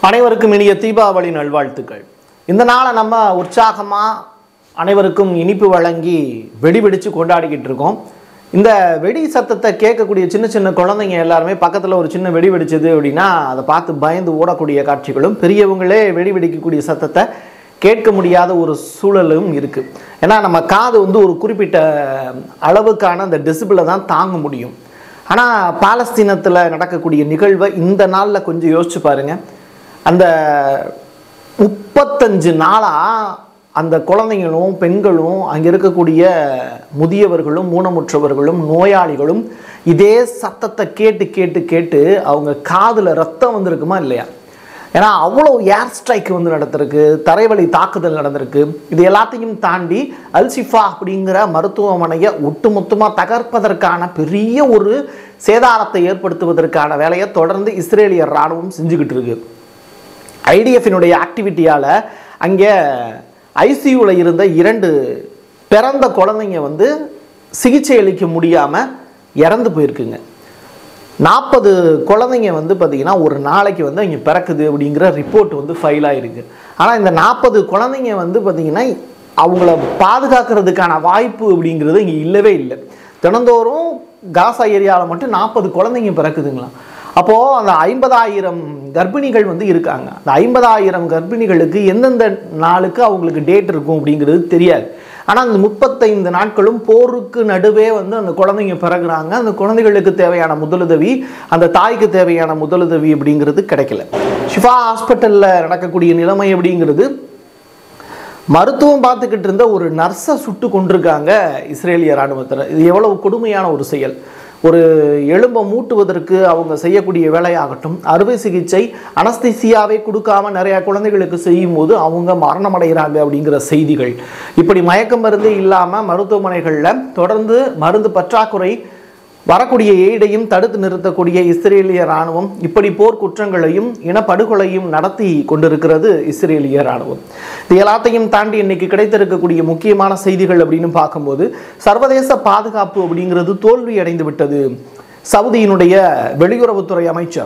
அனைவருக்கும் இனிய தீபாவளி நல்வாழ்த்துக்கள் இந்த நாளை நம்ம உற்சாகமாக அனைவருக்கும் இனிப்பு வழங்கி வெடி வெடிச்சு கொண்டாடிக்கிட்டு இருக்கோம் இந்த வெடி சத்தத்தை கேட்கக்கூடிய சின்ன சின்ன குழந்தைங்க எல்லாருமே பக்கத்தில் ஒரு சின்ன வெடி வெடிச்சது அப்படின்னா அதை பார்த்து பயந்து ஓடக்கூடிய காட்சிகளும் பெரியவங்களே வெடி வெடிக்கக்கூடிய சத்தத்தை கேட்க முடியாத ஒரு சூழலும் இருக்குது ஏன்னா நம்ம காது வந்து ஒரு குறிப்பிட்ட அளவுக்கான அந்த டெசிபிளை தான் தாங்க முடியும் ஆனால் பாலஸ்தீனத்தில் நடக்கக்கூடிய நிகழ்வை இந்த நாளில் கொஞ்சம் யோசிச்சு பாருங்க அந்த முப்பத்தஞ்சு நாளாக அந்த குழந்தைங்களும் பெண்களும் அங்கே இருக்கக்கூடிய முதியவர்களும் ஊனமுற்றவர்களும் நோயாளிகளும் இதே சத்தத்தை கேட்டு கேட்டு கேட்டு அவங்க காதில் ரத்தம் வந்திருக்குமா இல்லையா ஏன்னா அவ்வளோ ஏர் ஸ்ட்ரைக் வந்து நடந்திருக்கு தரைவழி தாக்குதல் நடந்திருக்கு இது எல்லாத்தையும் தாண்டி அல்சிஃபா அப்படிங்கிற மருத்துவமனையை ஒட்டுமொத்தமாக தகர்ப்பதற்கான பெரிய ஒரு சேதாரத்தை ஏற்படுத்துவதற்கான வேலையை தொடர்ந்து இஸ்ரேலிய இராணுவம் செஞ்சுக்கிட்டு இருக்கு ஐடிஎஃபினுடைய ஆக்டிவிட்டியால் அங்கே ஐசியூவில் இருந்த இரண்டு பிறந்த குழந்தைங்க வந்து சிகிச்சை அளிக்க முடியாமல் இறந்து போயிருக்குங்க நாற்பது குழந்தைங்க வந்து பார்த்திங்கன்னா ஒரு நாளைக்கு வந்து அங்கே பிறக்குது அப்படிங்கிற ரிப்போர்ட் வந்து ஃபைல் ஆகிருக்கு ஆனால் இந்த நாற்பது குழந்தைங்க வந்து பார்த்திங்கன்னா அவங்கள பாதுகாக்கிறதுக்கான வாய்ப்பு அப்படிங்கிறது இங்கே இல்லவே இல்லை தினந்தோறும் காசா ஏரியாவில் மட்டும் நாற்பது குழந்தைங்க பிறக்குதுங்களாம் அப்போது அந்த ஐம்பதாயிரம் கர்ப்பிணிகள் வந்து இருக்காங்க அந்த ஐம்பதாயிரம் கர்ப்பிணிகளுக்கு எந்தெந்த நாளுக்கு அவங்களுக்கு டேட் இருக்கும் அப்படிங்கிறது தெரியாது ஆனால் அந்த முப்பத்தைந்து நாட்களும் போருக்கு நடுவே வந்து அந்த குழந்தைங்க பிறகுறாங்க அந்த குழந்தைகளுக்கு தேவையான முதலுதவி அந்த தாய்க்கு தேவையான முதலுதவி அப்படிங்கிறது கிடைக்கல ஷிஃபா ஹாஸ்பிட்டலில் நடக்கக்கூடிய நிலைமை அப்படிங்கிறது மருத்துவம் பார்த்துக்கிட்டு இருந்த ஒரு நர்ஸை சுட்டு கொண்டிருக்காங்க இஸ்ரேலிய இராணுவத்தில் இது எவ்வளவு கொடுமையான ஒரு செயல் ஒரு எலும்பை மூட்டுவதற்கு அவங்க செய்யக்கூடிய வேலையாகட்டும் அறுவை சிகிச்சை அனஸ்திசியாவே கொடுக்காம நிறைய குழந்தைகளுக்கு செய்யும் போது அவங்க மரணமடைகிறாங்க அப்படிங்கிற செய்திகள் இப்படி மயக்க மருந்து இல்லாமல் மருத்துவமனைகளில் தொடர்ந்து மருந்து பற்றாக்குறை வரக்கூடிய எய்டையும் தடுத்து நிறுத்தக்கூடிய இஸ்ரேலிய இராணுவம் இப்படி போர் குற்றங்களையும் இனப்படுகொலையும் நடத்தி கொண்டிருக்கிறது இஸ்ரேலிய இராணுவம் இது எல்லாத்தையும் தாண்டி இன்னைக்கு கிடைத்திருக்கக்கூடிய முக்கியமான செய்திகள் அப்படின்னு பார்க்கும்போது சர்வதேச பாதுகாப்பு அப்படிங்கிறது தோல்வி அடைந்து விட்டது சவுதியினுடைய வெளியுறவுத்துறை அமைச்சர்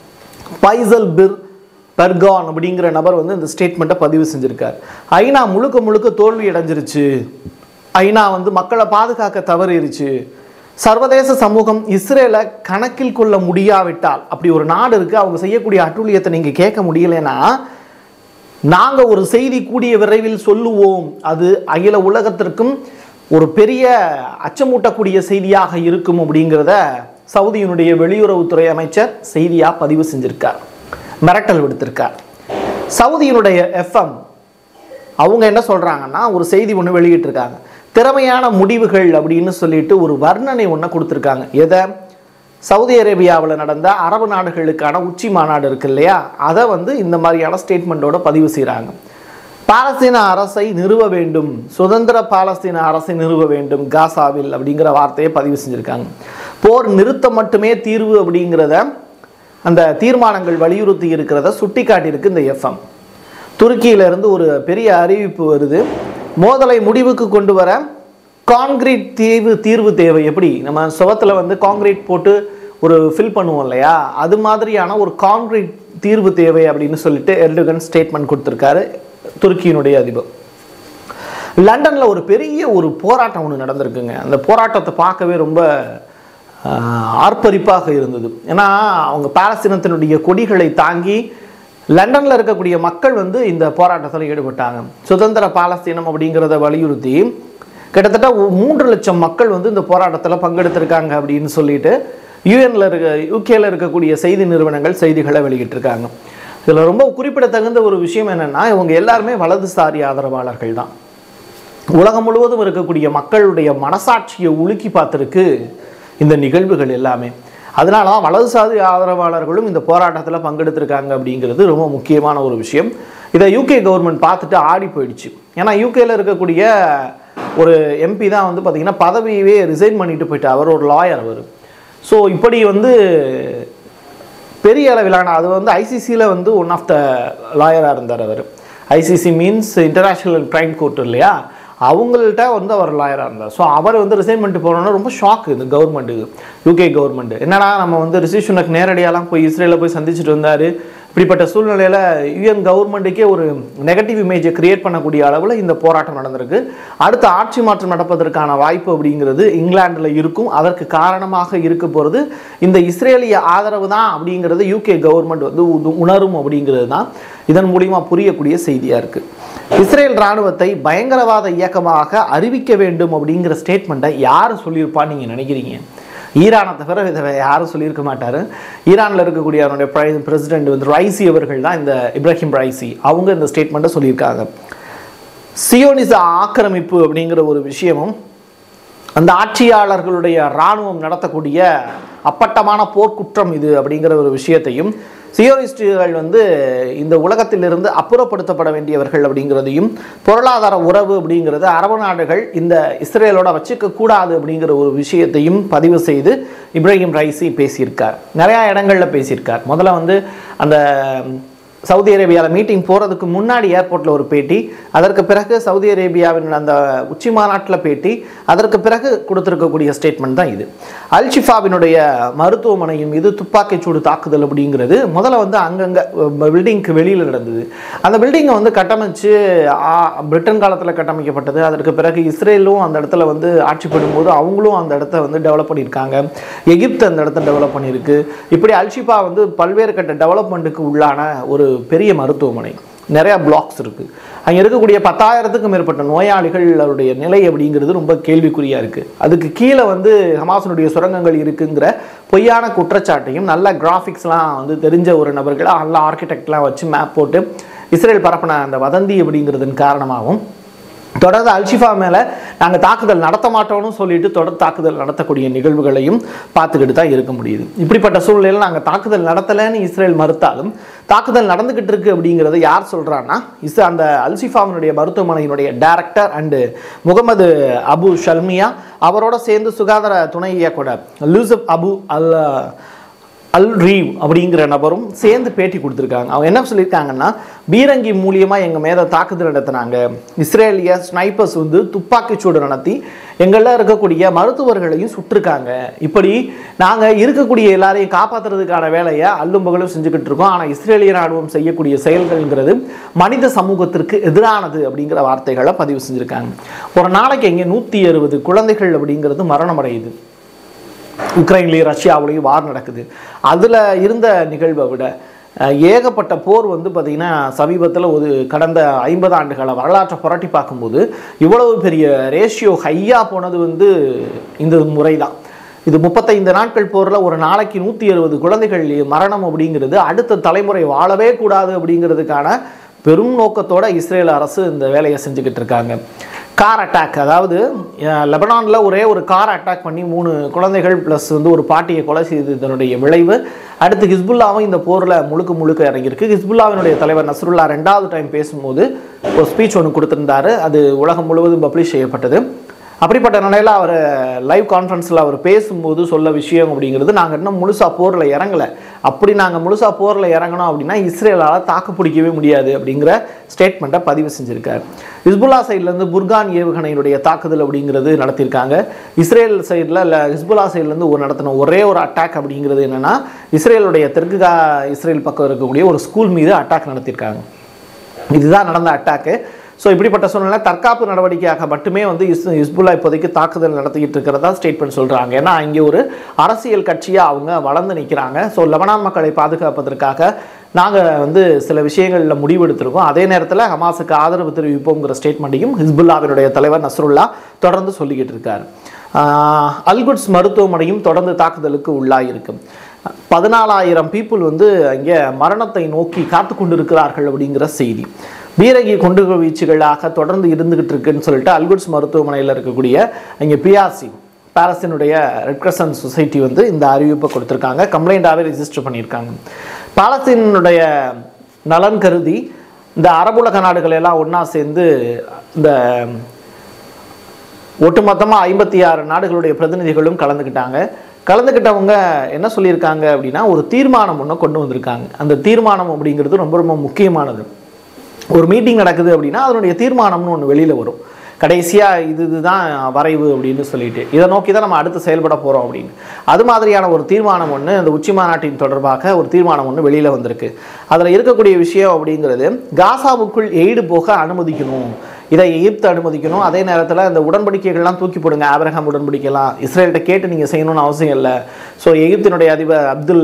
பைசல் பிர் பெர்கான் அப்படிங்கிற நபர் வந்து இந்த ஸ்டேட்மெண்ட்டை பதிவு செஞ்சிருக்கார் ஐநா முழுக்க முழுக்க தோல்வி அடைஞ்சிருச்சு ஐநா வந்து மக்களை பாதுகாக்க தவறிருச்சு சர்வதேச சமூகம் இஸ்ரேலை கணக்கில் கொள்ள முடியாவிட்டால் அப்படி ஒரு நாடு இருக்குது அவங்க செய்யக்கூடிய அட்டூழியத்தை நீங்கள் கேட்க முடியலைன்னா நாங்கள் ஒரு செய்தி கூடிய விரைவில் சொல்லுவோம் அது அகில உலகத்திற்கும் ஒரு பெரிய அச்சமூட்டக்கூடிய செய்தியாக இருக்கும் அப்படிங்கிறத சவுதியினுடைய வெளியுறவுத்துறை அமைச்சர் செய்தியாக பதிவு செஞ்சிருக்கார் மிரட்டல் விடுத்திருக்கார் சவுதியினுடைய எஃப்எம் அவங்க என்ன சொல்கிறாங்கன்னா ஒரு செய்தி ஒன்று வெளியிட்டிருக்காங்க திறமையான முடிவுகள் அப்படின்னு சொல்லிட்டு ஒரு வர்ணனை ஒன்று கொடுத்துருக்காங்க எதை சவுதி அரேபியாவில் நடந்த அரபு நாடுகளுக்கான உச்சி மாநாடு இருக்கு இல்லையா அதை வந்து இந்த மாதிரியான ஸ்டேட்மெண்ட்டோட பதிவு செய்கிறாங்க பாலஸ்தீன அரசை நிறுவ வேண்டும் சுதந்திர பாலஸ்தீன அரசை நிறுவ வேண்டும் காசாவில் அப்படிங்கிற வார்த்தையை பதிவு செஞ்சுருக்காங்க போர் நிறுத்தம் மட்டுமே தீர்வு அப்படிங்கிறத அந்த தீர்மானங்கள் வலியுறுத்தி இருக்கிறத சுட்டி காட்டியிருக்கு இந்த எஃப்எம் துருக்கியிலிருந்து ஒரு பெரிய அறிவிப்பு வருது மோதலை முடிவுக்கு கொண்டு வர கான்கிரீட் தீர்வு தீர்வு தேவை எப்படி நம்ம சுவத்தில் வந்து கான்கிரீட் போட்டு ஒரு ஃபில் பண்ணுவோம் இல்லையா அது மாதிரியான ஒரு கான்கிரீட் தீர்வு தேவை அப்படின்னு சொல்லிட்டு எர்டகன் ஸ்டேட்மெண்ட் கொடுத்துருக்காரு துருக்கியினுடைய அதிபர் லண்டனில் ஒரு பெரிய ஒரு போராட்டம் ஒன்று நடந்திருக்குங்க அந்த போராட்டத்தை பார்க்கவே ரொம்ப ஆஹ், ஆர்ப்பரிப்பாக இருந்தது ஏன்னா அவங்க பாலஸ்தீனத்தினுடைய கொடிகளை தாங்கி லண்டனில் இருக்கக்கூடிய மக்கள் வந்து இந்த போராட்டத்தில் ஈடுபட்டாங்க சுதந்திர பாலஸ்தீனம் அப்படிங்கிறத வலியுறுத்தி கிட்டத்தட்ட ஒ- மூன்று லட்சம் மக்கள் வந்து இந்த போராட்டத்தில் பங்கெடுத்திருக்காங்க அப்படின்னு சொல்லிட்டு யூஎன்ல இருக்க யூகேல இருக்கக்கூடிய செய்தி நிறுவனங்கள் செய்திகளை வெளியிட்டிருக்காங்க இதில் ரொம்ப குறிப்பிடத்தகுந்த ஒரு விஷயம் என்னன்னா இவங்க எல்லாருமே வலதுசாரி ஆதரவாளர்கள் தான் உலகம் முழுவதும் இருக்கக்கூடிய மக்களுடைய மனசாட்சியை உலுக்கி பார்த்துருக்கு இந்த நிகழ்வுகள் எல்லாமே அதனால தான் வலதுசாரி ஆதரவாளர்களும் இந்த போராட்டத்தில் பங்கெடுத்திருக்காங்க அப்படிங்கிறது ரொம்ப முக்கியமான ஒரு விஷயம் இதை யூகே கவர்மெண்ட் பார்த்துட்டு ஆடி போயிடுச்சு ஏன்னா யூகேல இருக்கக்கூடிய ஒரு எம்பி தான் வந்து பார்த்திங்கன்னா பதவியவே ரிசைன் பண்ணிட்டு போயிட்டு அவர் ஒரு லாயர் அவர் ஸோ இப்படி வந்து பெரிய அளவிலான அது வந்து ஐசிசியில் வந்து ஒன் ஆஃப் த லாயராக இருந்தார் அவர் ICC means international crime court இல்லையா அவங்கள்ட்ட வந்து அவர் லாயராக இருந்தார் ஸோ அவர் வந்து ரிசைன் பண்ணிட்டு போனோன்னா ரொம்ப ஷாக் இந்த கவர்மெண்ட்டுக்கு யூகே கவர்மெண்ட் என்னடா நம்ம வந்து ரிஷி சுனக் நேரடியாலாம் போய் இஸ்ரேலில் போய் சந்திச்சுட்டு வந்தார் இப்படிப்பட்ட சூழ்நிலையில் யுஎன் கவர்மெண்ட்டுக்கே ஒரு நெகட்டிவ் இமேஜை கிரியேட் பண்ணக்கூடிய அளவில் இந்த போராட்டம் நடந்திருக்கு அடுத்த ஆட்சி மாற்றம் நடப்பதற்கான வாய்ப்பு அப்படிங்கிறது இங்கிலாந்தில் இருக்கும் அதற்கு காரணமாக இருக்க போகிறது இந்த இஸ்ரேலிய ஆதரவு தான் அப்படிங்கிறது யூகே கவர்மெண்ட் வந்து உது- உணரும் அப்படிங்கிறது தான் இதன் மூலிமா புரியக்கூடிய செய்தியாக இருக்குது இஸ்ரேல் இராணுவத்தை பயங்கரவாத இயக்கமாக அறிவிக்க வேண்டும் அப்படிங்கிற ஸ்டேட்மெண்ட்டை யார் சொல்லியிருப்பான்னு நீங்கள் நினைக்கிறீங்க ஈரானை தவிர இதை வேற யாரும் சொல்லியிருக்க மாட்டார் ஈரானில் இருக்கக்கூடிய அவருடைய பிரசிடென்ட் வந்து ரைசி அவர்கள் தான் இந்த இப்ராஹிம் ரைசி அவங்க இந்த ஸ்டேட்மெண்ட்டை சொல்லியிருக்காங்க சியோனிச ஆக்கிரமிப்பு அப்படிங்கிற ஒரு விஷயமும் அந்த ஆட்சியாளர்களுடைய இராணுவம் நடத்தக்கூடிய அப்பட்டமான போர்க்குற்றம் இது அப்படிங்கிற ஒரு விஷயத்தையும் சியோனிஸ்டுகள் வந்து இந்த உலகத்திலிருந்து அப்புறப்படுத்தப்பட வேண்டியவர்கள் அப்படிங்கிறதையும் பொருளாதார உறவு அப்படிங்கிறது அரபு நாடுகள் இந்த இஸ்ரேலோட வச்சுக்க கூடாது அப்படிங்கிற ஒரு விஷயத்தையும் பதிவு செய்து இப்ராஹிம் ரைசி பேசியிருக்கார் நிறையா இடங்களில் பேசியிருக்கார் முதல்ல வந்து அந்த சவுதி அரேபியாவில் மீட்டிங் போகிறதுக்கு முன்னாடி ஏர்போர்ட்டில் ஒரு பேட்டி அதற்கு பிறகு சவுதி அரேபியாவின் அந்த உச்சி மாநாட்டில் பேட்டி அதற்கு பிறகு கொடுத்துருக்கக்கூடிய ஸ்டேட்மெண்ட் தான் இது அல் ஷிஃபாவினுடைய மருத்துவமனையின் மீது துப்பாக்கிச்சூடு தாக்குதல் அப்படிங்கிறது முதல்ல வந்து அங்கங்கே பில்டிங்க்கு வெளியில் நடந்தது அந்த பில்டிங்கை வந்து கட்டமைச்சு ஆ, பிரிட்டன் காலத்தில் கட்டமைக்கப்பட்டது அதற்கு பிறகு இஸ்ரேலும் அந்த இடத்துல வந்து ஆட்சி பண்ணும்போது அவங்களும் அந்த இடத்த வந்து டெவலப் பண்ணியிருக்காங்க எகிப்து அந்த இடத்த டெவலப் பண்ணியிருக்கு இப்படி அல்ஷிபா வந்து பல்வேறு கட்ட டெவலப்மெண்ட்டுக்கு உள்ளான ஒரு பெரிய மருத்துவமனை நிறையா பிளாக்ஸ் இருக்குது அங்கே இருக்கக்கூடிய பத்தாயிரத்துக்கும் மேற்பட்ட நோயாளிகளுடைய நிலை அப்படிங்கிறது ரொம்ப கேள்விக்குறியாக இருக்குது அதுக்கு கீழே வந்து ஹமாஸினுடைய சுரங்கங்கள் இருக்குங்கிற பொய்யான குற்றச்சாட்டையும் நல்ல கிராஃபிக்ஸ்லாம் வந்து தெரிஞ்ச ஒரு நபர்களாக நல்ல ஆர்கிடெக்ட்லாம் வச்சு மேப் போட்டு இஸ்ரேல் பரப்பின அந்த வதந்தி அப்படிங்கிறதன் காரணமாகவும் தொடர்ந்து அல்ஷிஃபா மேலே நாங்கள் தாக்குதல் நடத்த மாட்டோம்னு சொல்லிட்டு தொடர் தாக்குதல் நடத்தக்கூடிய நிகழ்வுகளையும் பார்த்துக்கிட்டு தான் இருக்க முடியுது இப்படிப்பட்ட சூழ்நிலையில் நாங்கள் தாக்குதல் நடத்தலைன்னு இஸ்ரேல் மறுத்தாலும் தாக்குதல் நடந்துக்கிட்டு இருக்கு அப்படிங்கிறத யார் சொல்கிறான்னா இஸ் அந்த அல்ஷிஃபாவினுடைய மருத்துவமனையினுடைய director and Mohammed Abu Shalmiya அவரோட சேர்ந்து சுகாதார துணை இயக்குனர் லூசப் அபு அல் அல் ரீவ் அப்படிங்கிற நபரும் சேர்ந்து பேட்டி கொடுத்துருக்காங்க அவங்க என்ன சொல்லியிருக்காங்கன்னா பீரங்கி மூலியமாக எங்கள் மேலே தாக்குதல் நடத்தினாங்க இஸ்ரேலிய ஸ்னைப்பர்ஸ் வந்து துப்பாக்கிச்சூடு நடத்தி எங்களில் இருக்கக்கூடிய மருத்துவர்களையும் சுட்டிருக்காங்க இப்படி நாங்கள் இருக்கக்கூடிய எல்லாரையும் காப்பாற்றுறதுக்கான வேலையை அல்லும் பகலும் செஞ்சுக்கிட்டு இருக்கோம் ஆனால் இஸ்ரேலிய ராணுவம் செய்யக்கூடிய செயல்கள்ங்கிறது மனித சமூகத்திற்கு எதிரானது அப்படிங்கிற வார்த்தைகளை பதிவு செஞ்சுருக்காங்க ஒரு நாளைக்கு எங்கே நூற்றி அறுபது குழந்தைகள் அப்படிங்கிறது மரணம் அடையுது உக்ரைன்லேயும் ரஷ்யாவிலையும் வார் நடக்குது அதில் இருந்த நிகழ்வை விட அஹ், ஏகப்பட்ட போர் வந்து பார்த்திங்கன்னா சமீபத்தில் ஒரு கடந்த ஐம்பது ஆண்டுகால வரலாற்றை புரட்டி பார்க்கும்போது இவ்வளவு பெரிய ரேஷியோ ஹையாக போனது வந்து இந்த முறை தான் இது முப்பத்தைந்து நாட்கள் போரில் ஒரு நாளைக்கு நூற்றி அறுபது குழந்தைகள் மரணம் அப்படிங்கிறது அடுத்த தலைமுறை வாழவே கூடாது அப்படிங்கிறதுக்கான பெரும் நோக்கத்தோட இஸ்ரேல் அரசு இந்த வேலையை செஞ்சுக்கிட்டு இருக்காங்க கார் அட்டாக் அதாவது லெபனானில் ஒரே ஒரு கார் அட்டாக் பண்ணி மூணு குழந்தைகள் ப்ளஸ் வந்து ஒரு பாட்டியை கொலை செய்ததனுடைய விளைவு அடுத்து ஹிஸ்புல்லாவும் இந்த போரில் முழுக்க முழுக்க இறங்கியிருக்கு ஹிஸ்புல்லாவினுடைய தலைவர் நஸ்ருல்லா ரெண்டாவது டைம் பேசும்போது ஒரு ஸ்பீச் ஒன்று கொடுத்திருந்தாரு அது உலகம் முழுவதும் பப்ளிஷ் செய்யப்பட்டது அப்படிப்பட்ட நிலையில் அவர் லைவ் கான்ஃபரன்ஸில் அவர் பேசும்போது சொல்ல விஷயம் அப்படிங்கிறது நாங்கள் இன்னும் முழுசாக போரில் இறங்கலை அப்படி நாங்கள் முழுசாக போரில் இறங்கணும் அப்படின்னா இஸ்ரேலால் தாக்கு பிடிக்கவே முடியாது அப்படிங்கிற ஸ்டேட்மெண்ட்டை பதிவு செஞ்சுருக்கார் ஹிஸ்புல்லா சைட்லேருந்து புர்கான் ஏவுகணையினுடைய தாக்குதல் அப்படிங்கிறது நடத்தியிருக்காங்க இஸ்ரேல் சைடில் இல்லை ஹிஸ்புல்லா சைட்லேருந்து ஒரு நடத்தின ஒரே ஒரு அட்டாக் அப்படிங்கிறது என்னென்னா இஸ்ரேலுடைய தெற்கு கா இஸ்ரேல் பக்கம் இருக்கக்கூடிய ஒரு ஸ்கூல் மீது அட்டாக் நடத்தியிருக்காங்க இதுதான் நடந்த அட்டாக்கு ஸோ இப்படிப்பட்ட சூழ்நிலை தற்காப்பு நடவடிக்கையாக மட்டுமே வந்து இஸ் இஸ்புல்லா இப்போதைக்கு தாக்குதல் நடத்திக்கிட்டு இருக்கிறதா ஸ்டேட்மெண்ட் சொல்கிறாங்க ஏன்னா இங்கே ஒரு அரசியல் கட்சியாக அவங்க வளர்ந்து நிற்கிறாங்க ஸோ லெபனான் மக்களை பாதுகாப்பதற்காக நாங்கள் வந்து சில விஷயங்களில் முடிவெடுத்திருக்கோம் அதே நேரத்தில் ஹமாஸுக்கு ஆதரவு தெரிவிப்போங்கிற ஸ்டேட்மெண்ட்டையும் ஹிஸ்புல்லாவினுடைய தலைவர் நஸ்ருல்லா தொடர்ந்து சொல்லிக்கிட்டு இருக்கார் ஆஹ் அல்குட்ஸ் மருத்துவமனையும் தொடர்ந்து தாக்குதலுக்கு உள்ளாயிருக்கு பதினாலாயிரம் பீப்புள் வந்து அங்கே மரணத்தை நோக்கி காத்து கொண்டிருக்கிறார்கள் அப்படிங்கிற செய்தி பீரங்கி குண்டு வீச்சுகளாக தொடர்ந்து இருந்துகிட்டு இருக்குன்னு சொல்லிட்டு அல்குட்ஸ் மருத்துவமனையில் இருக்கக்கூடிய அங்கே பிஆர்சி பாலஸ்தீனுடைய ரெட் கிரசன் சொசைட்டி வந்து இந்த அறிவிப்பை கொடுத்துருக்காங்க கம்ப்ளைண்ட்டாகவே ரெஜிஸ்டர் பண்ணியிருக்காங்க பாலஸ்தீனுடைய நலன் கருதி இந்த அரபுலக நாடுகள் எல்லாம் ஒன்றா சேர்ந்து இந்த ஒட்டுமொத்தமாக ஐம்பத்தி ஆறு நாடுகளுடைய பிரதிநிதிகளும் கலந்துக்கிட்டாங்க கலந்துக்கிட்டவங்க என்ன சொல்லியிருக்காங்க அப்படின்னா ஒரு தீர்மானம் ஒன்று கொண்டு வந்திருக்காங்க அந்த தீர்மானம் அப்படிங்கிறது ரொம்ப ரொம்ப முக்கியமானது ஒரு மீட்டிங் நடக்குது அப்படின்னா அதனுடைய தீர்மானம்னு ஒன்று வெளியில் வரும் கடைசியாக இது இதுதான் வரைவு அப்படின்னு சொல்லிட்டு இதை நோக்கி தான் நம்ம அடுத்து செயல்பட போகிறோம் அப்படின்னு அது மாதிரியான ஒரு தீர்மானம் ஒன்று இந்த உச்சி மாநாட்டின் தொடர்பாக ஒரு தீர்மானம் ஒன்று வெளியில் வந்திருக்கு அதில் இருக்கக்கூடிய விஷயம் அப்படிங்கிறது காசாவுக்குள் எய்டு போக அனுமதிக்கணும் இதை எகிப்து அனுமதிக்கணும் அதே நேரத்தில் இந்த உடன்படிக்கைகள்லாம் தூக்கி போடுங்க ஆபிரகாம் உடன்படிக்கைலாம் இஸ்ரேல்கிட்ட கேட்டு நீங்கள் செய்யணும்னு அவசியம் இல்லை ஸோ எகிப்தினுடைய அதிபர் அப்துல்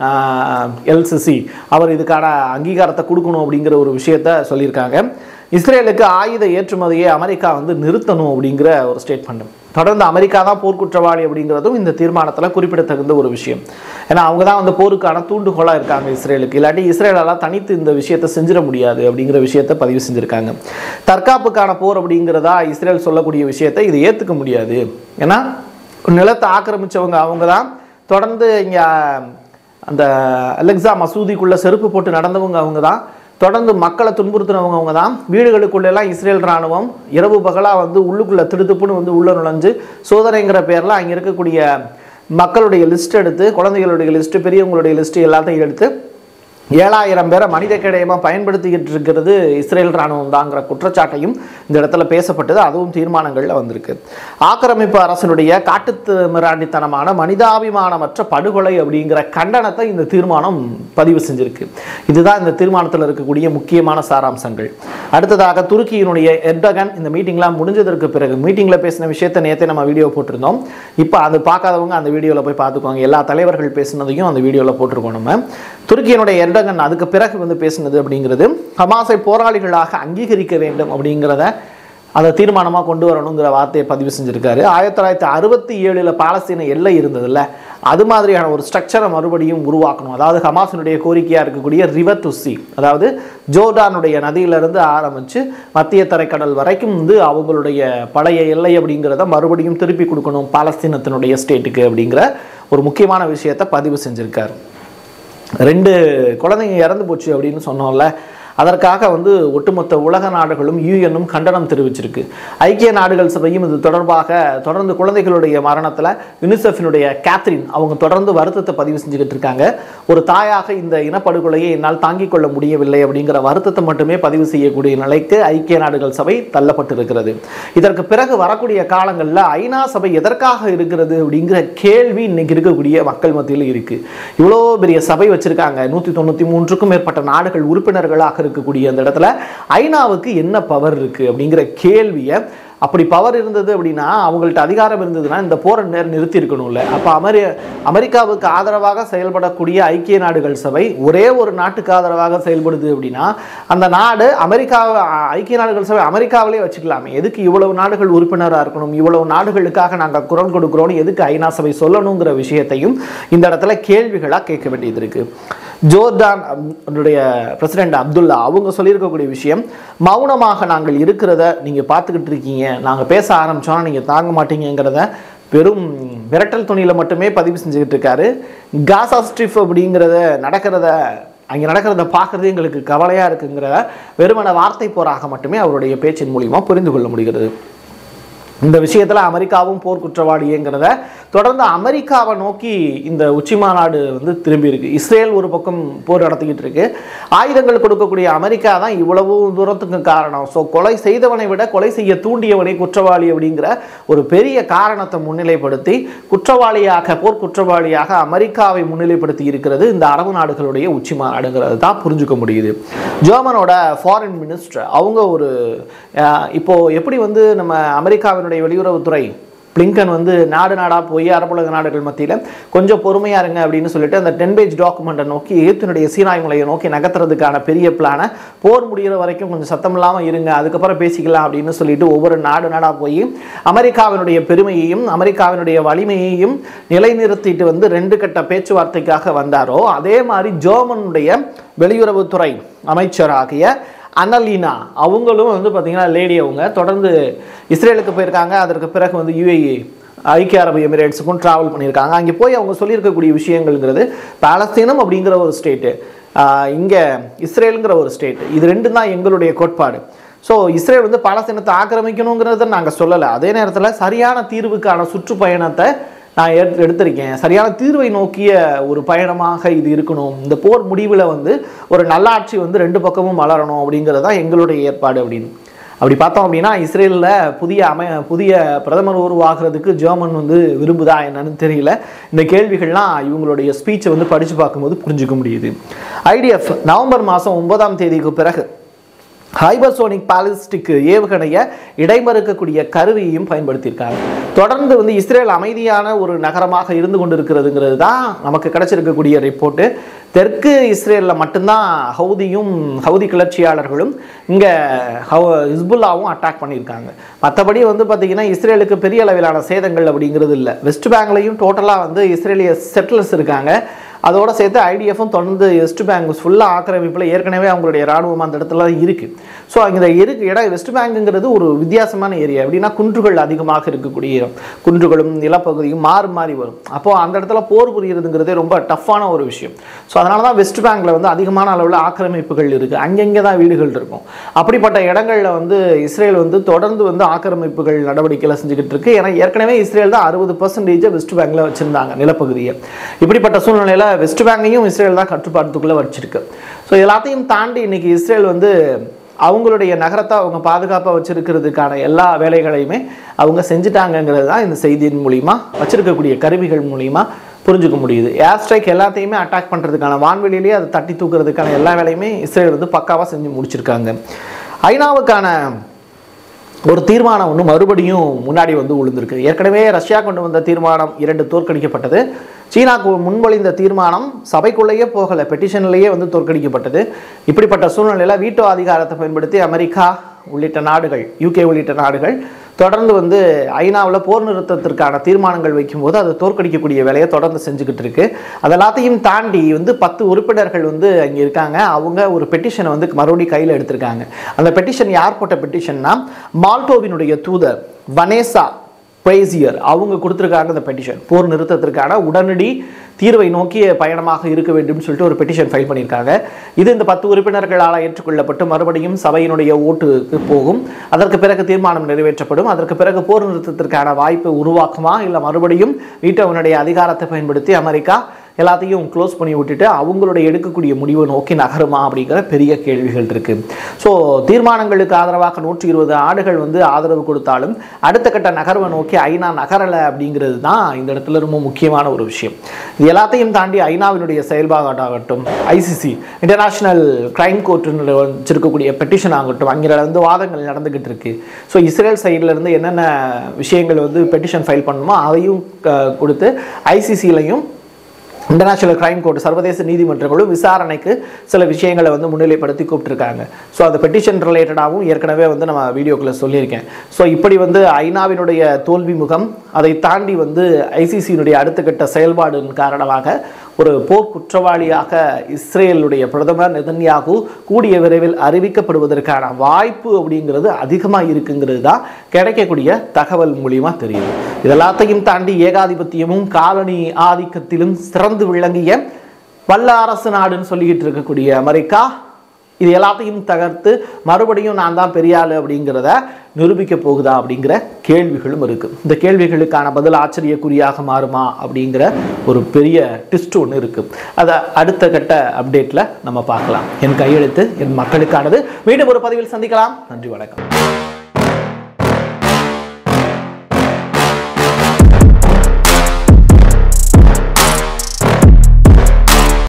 எல்சிசி அவர் இதுக்கான அங்கீகாரத்தை கொடுக்கணும் அப்படிங்கிற ஒரு விஷயத்த சொல்லியிருக்காங்க இஸ்ரேலுக்கு ஆயுத ஏற்றுமதியை அமெரிக்கா வந்து நிறுத்தணும் அப்படிங்கிற ஒரு ஸ்டேட்மெண்ட் தொடர்ந்து அமெரிக்கா தான் போர்க்குற்றவாளி அப்படிங்கிறதும் இந்த தீர்மானத்தில் குறிப்பிடத்தகுந்த ஒரு விஷயம் ஏன்னா அவங்க தான் வந்து போருக்கான தூண்டுகோலாக இருக்காங்க இஸ்ரேலுக்கு இல்லாட்டி இஸ்ரேலால் தனித்து இந்த விஷயத்தை செஞ்சிட முடியாது அப்படிங்கிற விஷயத்தை பதிவு செஞ்சுருக்காங்க தற்காப்புக்கான போர் அப்படிங்கிறதா இஸ்ரேல் சொல்லக்கூடிய விஷயத்தை இதை ஏற்றுக்க முடியாது ஏன்னா நிலத்தை ஆக்கிரமிச்சவங்க அவங்க தான் தொடர்ந்து இங்கே அந்த அலெக்சா மசூதிக்குள்ள செருப்பு போட்டு நடந்தவங்க அவங்க தான் தொடர்ந்து மக்களை துன்புறுத்தினவங்க அவங்க தான் வீடுகளுக்குள்ளெல்லாம் இஸ்ரேல் ராணுவம் இரவு பகலாக வந்து உள்ளுக்குள்ளே திடுத்துப்புன்னு வந்து உள்ள நுழைஞ்சு சோதனைங்கிற பேரில் அங்கே இருக்கக்கூடிய மக்களுடைய லிஸ்ட் எடுத்து குழந்தைகளுடைய லிஸ்ட்டு பெரியவங்களுடைய லிஸ்ட்டு எல்லாத்தையும் எடுத்து ஏழாயிரம் பேரை மனித கிடையமாக பயன்படுத்திக்கிட்டு இருக்கிறது இஸ்ரேல் ராணுவம் தாங்கிற குற்றச்சாட்டையும் இந்த இடத்துல பேசப்பட்டது அதுவும் தீர்மானங்களில் வந்திருக்கு ஆக்கிரமிப்பு அரசனுடைய காட்டுத்து மிராண்டித்தனமான மனிதாபிமானமற்ற படுகொலை அப்படிங்கிற கண்டனத்தை இந்த தீர்மானம் பதிவு செஞ்சிருக்கு இதுதான் இந்த தீர்மானத்தில் இருக்கக்கூடிய முக்கியமான சாராம்சங்கள் அடுத்ததாக துருக்கியினுடைய எர்டகன் இந்த மீட்டிங்லாம் முடிஞ்சதற்கு பிறகு மீட்டிங்கில் பேசின விஷயத்தை நேற்றே நம்ம வீடியோ போட்டிருந்தோம் இப்போ அது பார்க்காதவங்க அந்த வீடியோவில் போய் பார்த்துக்கோங்க எல்லா தலைவர்கள் பேசினதையும் அந்த வீடியோவில் போட்டிருக்கோம் நம்ம துருக்கியினுடைய எர்டகன் அதுக்கு பிறகு வந்து பேசினது அப்படிங்கிறது ஹமாஸை போராளிகளாக அங்கீகரிக்க வேண்டும் அப்படிங்கிறத அதை தீர்மானமாக கொண்டு வரணுங்கிற வார்த்தையை பதிவு செஞ்சுருக்காரு ஆயிரத்தி தொள்ளாயிரத்தி அறுபத்தி ஏழில் பாலஸ்தீன எல்லை இருந்ததுல்ல அது மாதிரியான ஒரு ஸ்ட்ரக்சரை மறுபடியும் உருவாக்கணும் அதாவது ஹமாஸினுடைய கோரிக்கையாக இருக்கக்கூடிய ரிவர் டு சி அதாவது ஜோர்டானுடைய நதியிலிருந்து ஆரம்பித்து மத்திய தரைக்கடல் வரைக்கும் வந்து அவங்களுடைய பழைய எல்லை அப்படிங்கிறத மறுபடியும் திருப்பி கொடுக்கணும் பாலஸ்தீனத்தினுடைய ஸ்டேட்டுக்கு அப்படிங்கிற ஒரு முக்கியமான விஷயத்தை பதிவு செஞ்சுருக்காரு ரெண்டு குழந்தைங்க இறந்து போச்சு அப்படின்னு சொன்னோம்ல அதற்காக வந்து ஒட்டுமொத்த உலக நாடுகளும் யூஎன்னும் கண்டனம் தெரிவிச்சிருக்கு ஐக்கிய நாடுகள் சபையும் இது தொடர்பாக தொடர்ந்து குழந்தைகளுடைய மரணத்தில் யுனிசெஃபினுடைய கேத்ரின் அவங்க தொடர்ந்து வருத்தத்தை பதிவு செஞ்சுக்கிட்டு இருக்காங்க ஒரு தாயாக இந்த இனப்படுகொலையை என்னால் தாங்கிக் கொள்ள முடியவில்லை அப்படிங்கிற வருத்தத்தை மட்டுமே பதிவு செய்யக்கூடிய நிலைக்கு ஐக்கிய நாடுகள் சபை தள்ளப்பட்டிருக்கிறது இதற்கு பிறகு வரக்கூடிய காலங்களில் ஐநா சபை எதற்காக இருக்கிறது அப்படிங்கிற கேள்வி இன்னைக்கு இருக்கக்கூடிய மக்கள் மத்தியில் இருக்கு இவ்வளோ பெரிய சபை வச்சிருக்காங்க நூற்றி தொண்ணூற்றி மூன்றுக்கும் மேற்பட்ட நாடுகள் உறுப்பினர்களாக இருக்கக்கூடிய அந்த இடத்துல ஐநாவுக்கு என்ன பவர் இருக்கு அப்படிங்கிற கேள்வியை அப்படி பவர் இருந்தது அப்படின்னா அவங்கள்ட்ட அதிகாரம் இருந்ததுன்னா இந்த போரை நேர் நிறுத்தி இருக்கணும்ல அப்போ அமெரி அமெரிக்காவுக்கு ஆதரவாக செயல்படக்கூடிய ஐக்கிய நாடுகள் சபை ஒரே ஒரு நாட்டுக்கு ஆதரவாக செயல்படுது அப்படின்னா அந்த நாடு அமெரிக்கா ஐக்கிய நாடுகள் சபை அமெரிக்காவிலே வச்சுக்கலாமே எதுக்கு இவ்வளவு நாடுகள் உறுப்பினராக இருக்கணும் இவ்வளவு நாடுகளுக்காக நாங்கள் குரல் கொடுக்குறோம்னு எதுக்கு ஐநா சபை சொல்லணுங்கிற விஷயத்தையும் இந்த இடத்துல கேள்விகளாக கேட்க வேண்டியது இருக்கு ஜோர்டான் உடைய பிரசிடென்ட் அப்துல்லா அவங்க சொல்லியிருக்கக்கூடிய விஷயம் மௌனமாக நாங்கள் இருக்கிறத நீங்கள் பார்த்துக்கிட்டு இருக்கீங்க நாங்கள் பேச ஆரம்பிச்சோன்னா நீங்கள் தாங்க மாட்டீங்கிறத வெறும் விரட்டல் துணியில் மட்டுமே பதிவு செஞ்சுக்கிட்டு இருக்காரு காசா ஸ்ட்ரிஃப் அப்படிங்கிறத நடக்கிறத அங்கே நடக்கிறத பார்க்குறது எங்களுக்கு கவலையாக இருக்குங்கிற வெறுமன வார்த்தை போராக மட்டுமே அவருடைய பேச்சின் மூலிமா புரிந்து கொள்ள முடிகிறது இந்த விஷயத்தில் அமெரிக்காவும் போர் குற்றவாளிங்கிறத தொடர்ந்து அமெரிக்காவை நோக்கி இந்த உச்சி மாநாடு வந்து திரும்பி இருக்கு இஸ்ரேல் ஒரு பக்கம் போர் நடத்திக்கிட்டு இருக்கு ஆயுதங்கள் கொடுக்கக்கூடிய அமெரிக்கா தான் இவ்வளவு தூரத்துக்கு காரணம் ஸோ கொலை செய்தவனை விட கொலை செய்ய தூண்டியவனை குற்றவாளி அப்படிங்கிற ஒரு பெரிய காரணத்தை முன்னிலைப்படுத்தி குற்றவாளியாக போர் குற்றவாளியாக அமெரிக்காவை முன்னிலைப்படுத்தி இருக்கிறது இந்த அரபு நாடுகளுடைய உச்சி மாநாடுங்கிறது தான் புரிஞ்சுக்க முடியுது ஜெர்மனோட ஃபாரின் மினிஸ்டர் அவங்க ஒரு அஹ், இப்போ எப்படி வந்து நம்ம அமெரிக்காவினுடைய வெளியுறவுத்துறை பிளிங்கன் வந்து நாடு நாடாக போய் அரபுலக நாடுகள் மத்தியில் கொஞ்சம் பொறுமையா இருங்க அப்படின்னு சொல்லிட்டு அந்த டென் பேஜ் டாக்குமெண்ட்டை நோக்கி எகிப்தினுடைய சீனாய் மலையை நோக்கி நகர்த்துறதுக்கான பெரிய பிளானை போர் முடிகிற வரைக்கும் கொஞ்சம் சத்தம் இல்லாமல் இருங்க அதுக்கப்புறம் பேசிக்கலாம் அப்படின்னு சொல்லிட்டு ஒவ்வொரு நாடு நாடாக போய் அமெரிக்காவினுடைய பெருமையையும் அமெரிக்காவினுடைய வலிமையையும் நிலைநிறுத்திட்டு வந்து ரெண்டு கட்ட பேச்சுவார்த்தைக்காக வந்தாரோ அதே மாதிரி ஜெர்மனுடைய வெளியுறவுத்துறை அமைச்சராகிய அனலீனா அவங்களும் வந்து பார்த்தீங்கன்னா லேடி அவங்க தொடர்ந்து இஸ்ரேலுக்கு போயிருக்காங்க அதற்கு பிறகு வந்து யுஏஇ ஐக்கிய அரபு எமிரேட்ஸுக்கும் ட்ராவல் பண்ணியிருக்காங்க அங்கே போய் அவங்க சொல்லியிருக்கக்கூடிய விஷயங்கள்ங்கிறது பாலஸ்தீனம் அப்படிங்கிற ஒரு ஸ்டேட்டு இங்கே இஸ்ரேலுங்கிற ஒரு ஸ்டேட் இது ரெண்டும் தான் எங்களுடைய கோட்பாடு ஸோ இஸ்ரேல் வந்து பாலஸ்தீனத்தை ஆக்கிரமிக்கணுங்கிறத நாங்கள் சொல்லலை அதே நேரத்தில் சரியான தீர்வுக்கான சுற்றுப்பயணத்தை நான் எடுத்து எடுத்திருக்கேன் சரியான தீர்வை நோக்கிய ஒரு பயணமாக இது இருக்கணும் இந்த போர் முடிவில் வந்து ஒரு நல்லாட்சி வந்து ரெண்டு பக்கமும் மலரணும் அப்படிங்கிறது தான் எங்களுடைய ஏற்பாடு அப்படின்னு அப்படி பார்த்தோம் அப்படின்னா இஸ்ரேலில் புதிய அமை புதிய பிரதமர் உருவாகிறதுக்கு ஜெர்மன் வந்து விரும்புதா என்னன்னு தெரியல இந்த கேள்விகள்லாம் இவங்களுடைய ஸ்பீச்சை வந்து படித்து பார்க்கும்போது புரிஞ்சுக்க முடியுது ஐடிஎஃப் நவம்பர் மாதம் ஒன்பதாம் தேதிக்கு பிறகு ஹைபர்சோனிக் பாலிஸ்டிக் ஏவுகணையை இடைமறுக்கக்கூடிய கருவியையும் பயன்படுத்தியிருக்காங்க தொடர்ந்து வந்து இஸ்ரேல் அமைதியான ஒரு நகரமாக இருந்து கொண்டிருக்கிறதுங்கிறது தான் நமக்கு கிடைச்சிருக்கக்கூடிய ரிப்போர்ட்டு தெற்கு இஸ்ரேலில் மட்டும்தான் ஹவுதியும் ஹவுதி கிளர்ச்சியாளர்களும் இங்கே ஹவு ஹிஸ்புல்லாவும் அட்டாக் பண்ணியிருக்காங்க மற்றபடி வந்து பார்த்திங்கன்னா இஸ்ரேலுக்கு பெரிய அளவிலான சேதங்கள் அப்படிங்கிறது இல்லை வெஸ்ட் பேங்க்லையும் டோட்டலாக வந்து இஸ்ரேலிய செட்டிலர்ஸ் இருக்காங்க அதோட சேர்த்து ஐடிஎஃப்பும் தொடர்ந்து வெஸ்ட் பேங்க் ஃபுல்லாக ஆக்கிரமிப்பில் ஏற்கனவே அவங்களுடைய ராணுவம் அந்த இடத்துல இருக்குது ஸோ அங்கே இருக்கு இடம் வெஸ்ட் பேங்குங்கிறது ஒரு வித்தியாசமான ஏரியா எப்படின்னா குன்றுகள் அதிகமாக இருக்கக்கூடிய இடம் குன்றுகளும் நிலப்பகுதியும் மாறி மாறி வரும் அப்போது அந்த இடத்துல போர் புரியுறதுங்கிறதே ரொம்ப டஃப்பான ஒரு விஷயம் ஸோ அதனால தான் வெஸ்ட் பேங்கில் வந்து அதிகமான அளவில் ஆக்கிரமிப்புகள் இருக்குது அங்கங்கே தான் வீடுகள் இருக்கும் அப்படிப்பட்ட இடங்களில் வந்து இஸ்ரேல் வந்து தொடர்ந்து வந்து ஆக்கிரமிப்புகள் நடவடிக்கைகளை செஞ்சுக்கிட்டு இருக்கு ஏன்னா ஏற்கனவே இஸ்ரேல் தான் அறுபது பர்சன்டேஜை வெஸ்ட் பேங்கில் வச்சுருந்தாங்க நிலப்பகுதியை இப்படிப்பட்ட சூழ்நிலையில் வெஸ்ட் பேங்கையும் இஸ்ரேல் தான் கட்டுப்பாட்டுக்குள்ளே வச்சிருக்கு ஸோ எல்லாத்தையும் தாண்டி இன்னைக்கு இஸ்ரேல் வந்து அவங்களுடைய நகரத்தை அவங்க பாதுகாப்பாக வச்சிருக்கிறதுக்கான எல்லா வேலைகளையுமே அவங்க செஞ்சுட்டாங்கங்கிறது தான் இந்த செய்தியின் மூலிமா வச்சிருக்கக்கூடிய கருவிகள் மூலிமா புரிஞ்சுக்க முடியுது ஏர் ஸ்ட்ரைக் எல்லாத்தையுமே அட்டாக் பண்ணுறதுக்கான வான்வெளியிலேயே அதை தட்டி தூக்குறதுக்கான எல்லா வேலையுமே இஸ்ரேல் வந்து பக்காவாக செஞ்சு முடிச்சிருக்காங்க ஐநாவுக்கான ஒரு தீர்மானம் ஒன்று மறுபடியும் முன்னாடி வந்து விழுந்திருக்கு ஏற்கனவே ரஷ்யா கொண்டு வந்த தீர்மானம் இரண்டு தோற்கடிக்கப்பட்டது சீனா கு- முன்மொழிந்த தீர்மானம் சபைக்குள்ளேயே போகலை பெட்டிஷன்லேயே வந்து தோற்கடிக்கப்பட்டது இப்படிப்பட்ட சூழ்நிலையில் வீட்டோ அதிகாரத்தை பயன்படுத்தி அமெரிக்கா உள்ளிட்ட நாடுகள் யூகே உள்ளிட்ட நாடுகள் தொடர்ந்து வந்து ஐநாவில் போர் நிறுத்தத்திற்கான தீர்மானங்கள் வைக்கும்போது அதை தோற்கடிக்கக்கூடிய வேலையை தொடர்ந்து செஞ்சுக்கிட்டு இருக்கு அதெல்லாத்தையும் தாண்டி வந்து பத்து உறுப்பினர்கள் வந்து அங்கே இருக்காங்க அவங்க ஒரு பெட்டிஷனை வந்து மறுபடியும் கையில் எடுத்திருக்காங்க அந்த பெட்டிஷன் யார் போட்ட பெட்டிஷன்னா மால்டோவினுடைய தூதர் வனேசா பிரேசியர் அவங்க கொடுத்துருக்காங்க இந்த பெட்டிஷன் போர் நிறுத்தத்திற்கான உடனடி தீர்வை நோக்கிய பயணமாக இருக்க வேண்டும்னு சொல்லிட்டு ஒரு பெட்டிஷன் ஃபைல் பண்ணியிருக்காங்க இது இந்த பத்து உறுப்பினர்களால் ஏற்றுக்கொள்ளப்பட்டு மறுபடியும் சபையினுடைய ஓட்டுக்கு போகும் அதற்கு பிறகு தீர்மானம் நிறைவேற்றப்படும் அதற்கு பிறகு போர் நிறுத்தத்திற்கான வாய்ப்பு உருவாக்குமா இல்லை மறுபடியும் வீட்டவனுடைய அதிகாரத்தை பயன்படுத்தி அமெரிக்கா எல்லாத்தையும் க்ளோஸ் பண்ணி விட்டுட்டு அவங்களுடைய எடுக்கக்கூடிய முடிவை நோக்கி நகருமா அப்படிங்கிற பெரிய கேள்விகள் இருக்கு ஸோ தீர்மானங்களுக்கு ஆதரவாக நூற்றி இருபது ஆடுகள் வந்து ஆதரவு கொடுத்தாலும் அடுத்த கட்ட நகர்வை நோக்கி ஐநா நகரலை அப்படிங்கிறது தான் இந்த இடத்துல ரொம்ப முக்கியமான ஒரு விஷயம் இது எல்லாத்தையும் தாண்டி ஐநாவினுடைய செயல்பாடாகட்டும் ஐசிசி இன்டர்நேஷனல் கிரைம் கோர்ட்டுன்னு வச்சிருக்கக்கூடிய பெட்டிஷன் ஆகட்டும் அங்கே வந்து வாதங்கள் நடந்துகிட்டு இருக்கு ஸோ இஸ்ரேல் சைடுல இருந்து என்னென்ன விஷயங்கள் வந்து பெட்டிஷன் ஃபைல் பண்ணணுமோ அதையும் க- கொடுத்து ஐசிசிலையும் இன்டர்நேஷனல் கிரைம் கோர்ட் சர்வதேச நீதிமன்றங்களும் விசாரணைக்கு சில விஷயங்களை வந்து முன்னிலைப்படுத்தி கூப்பிட்டுருக்காங்க ஸோ அந்த பெட்டிஷன் ரிலேட்டடாகவும் ஏற்கனவே வந்து நம்ம வீடியோக்குள்ள சொல்லியிருக்கேன் ஸோ இப்படி வந்து ஐநாவினுடைய தோல்வி முகம் அதை தாண்டி வந்து ஐசிசியினுடைய அடுத்த கட்ட செயல்பாடின் காரணமாக ஒரு போர் குற்றவாளியாக இஸ்ரேலுடைய பிரதமர் நெதன்யாகு கூடிய விரைவில் அறிவிக்கப்படுவதற்கான வாய்ப்பு அப்படிங்கிறது அதிகமாக இருக்குங்கிறது தான் கிடைக்கக்கூடிய தகவல் மூலியமா தெரியுது இதெல்லாத்தையும் தாண்டி ஏகாதிபத்தியமும் காலனி ஆதிக்கத்திலும் சிறந்து விளங்கிய வல்ல அரசு நாடுன்னு சொல்லிக்கிட்டு இருக்கக்கூடிய அமெரிக்கா இது எல்லாத்தையும் தகர்த்து மறுபடியும் நான் தான் பெரிய ஆளு அப்படிங்கிறத நிரூபிக்க போகுதா அப்படிங்கிற கேள்விகளும் இருக்கு இந்த கேள்விகளுக்கான பதில் ஆச்சரியக்குறியாக மாறுமா அப்படிங்கிற ஒரு பெரிய டிஸ்ட் ஒன்று இருக்கு அதை அடுத்த கட்ட அப்டேட்ல நம்ம பார்க்கலாம் என் கையெழுத்து என் மக்களுக்கானது மீண்டும் ஒரு பதிவில் சந்திக்கலாம் நன்றி வணக்கம்